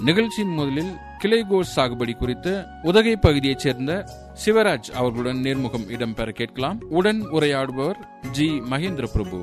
நிகழ்ச்சியின் முதலில் கிளைகோஸ் சாகுபடி குறித்து உதகை பகுதியைச் சேர்ந்த சிவராஜ் அவர்களுடன் நேர்முகம் இடம்பெற கேட்கலாம் உடன் உரையாடுபவர் ஜி மகேந்திர பிரபு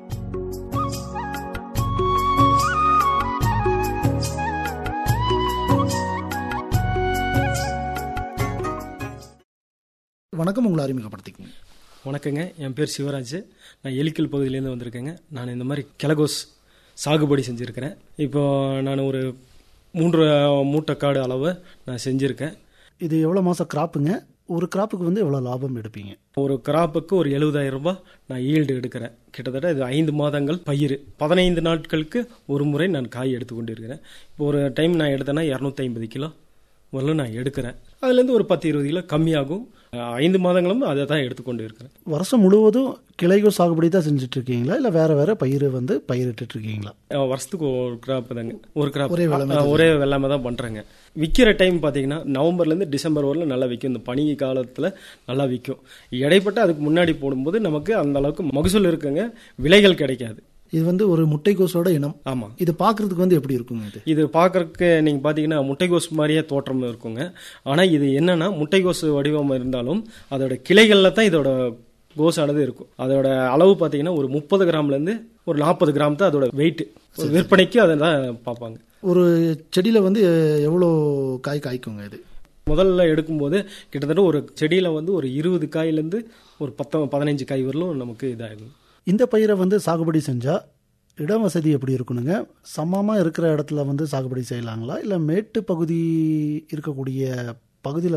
வணக்கம் உங்களை அறிமுகப்படுத்திக்கணும் வணக்கங்க என் பேர் சிவராஜ் நான் எலிக்கல் பகுதியிலேருந்து வந்திருக்கேங்க நான் இந்த மாதிரி கிழகோஸ் சாகுபடி செஞ்சுருக்கிறேன் இப்போ நான் ஒரு மூன்று மூட்டைக்காடு அளவு நான் செஞ்சுருக்கேன் இது எவ்வளோ மாதம் கிராப்புங்க ஒரு கிராப்புக்கு வந்து எவ்வளோ லாபம் எடுப்பீங்க ஒரு கிராப்புக்கு ஒரு எழுபதாயிரம் ரூபாய் நான் ஈல்டு எடுக்கிறேன் கிட்டத்தட்ட இது ஐந்து மாதங்கள் பயிர் பதினைந்து நாட்களுக்கு ஒரு முறை நான் காய் எடுத்து கொண்டு இருக்கிறேன் இப்போ ஒரு டைம் நான் எடுத்தேன்னா இரநூத்தி ஐம்பது கிலோ முதல்ல நான் எடுக்கிறேன் அதுலேருந்து ஒரு பத்து இருபது கிலோ கம்மியாகும் ஐந்து மாதங்களும் அதை தான் எடுத்துக்கொண்டு இருக்கிறேன் வருஷம் முழுவதும் கிளைகோ சாகுபடி தான் செஞ்சுட்டு இருக்கீங்களா இல்லை வேற வேற பயிர் வந்து பயிரிட்டு இருக்கீங்களா அஹ் வருஷத்துக்கு ஒரு கிராப் தாங்க ஒரு கிராப் ஒரே வெள்ளாமை அஹ் ஒரே வெள்ளாமை தான் பண்றேங்க விற்கிற டைம் பார்த்தீங்கன்னா நவம்பர்லேருந்து டிசம்பர் வரல நல்லா விற்கும் இந்த பனி காலத்தில் நல்லா விற்கும் இடைப்பட்ட அதுக்கு முன்னாடி போடும்போது நமக்கு அந்த அளவுக்கு மகசூல் இருக்குங்க விலைகள் கிடைக்காது இது வந்து ஒரு முட்டைக்கோஸோட இனம் ஆமாம் இது பார்க்கறதுக்கு வந்து எப்படி இருக்குங்க இது இது பார்க்கறதுக்கு நீங்கள் பார்த்தீங்கன்னா முட்டைகோஸ் மாதிரியே தோற்றம் இருக்குங்க ஆனால் இது என்னன்னா முட்டைகோஸ் வடிவம் இருந்தாலும் அதோட கிளைகளில் தான் இதோட கோஸானது இருக்கும் அதோட அளவு பார்த்தீங்கன்னா ஒரு முப்பது கிராம்லேருந்து ஒரு நாற்பது கிராம் தான் அதோட வெயிட் விற்பனைக்கு அதை தான் பார்ப்பாங்க ஒரு செடியில் வந்து எவ்வளோ காய் காய்க்குங்க இது முதல்ல எடுக்கும்போது கிட்டத்தட்ட ஒரு செடியில் வந்து ஒரு இருபது காயிலேருந்து ஒரு பத்த பதினஞ்சு காய் வரலும் நமக்கு இதாகும் இந்த பயிரை வந்து சாகுபடி செஞ்சால் இடம் வசதி எப்படி இருக்கணுங்க சமமாக இருக்கிற இடத்துல வந்து சாகுபடி செய்யலாங்களா இல்லை மேட்டு பகுதி இருக்கக்கூடிய பகுதியில்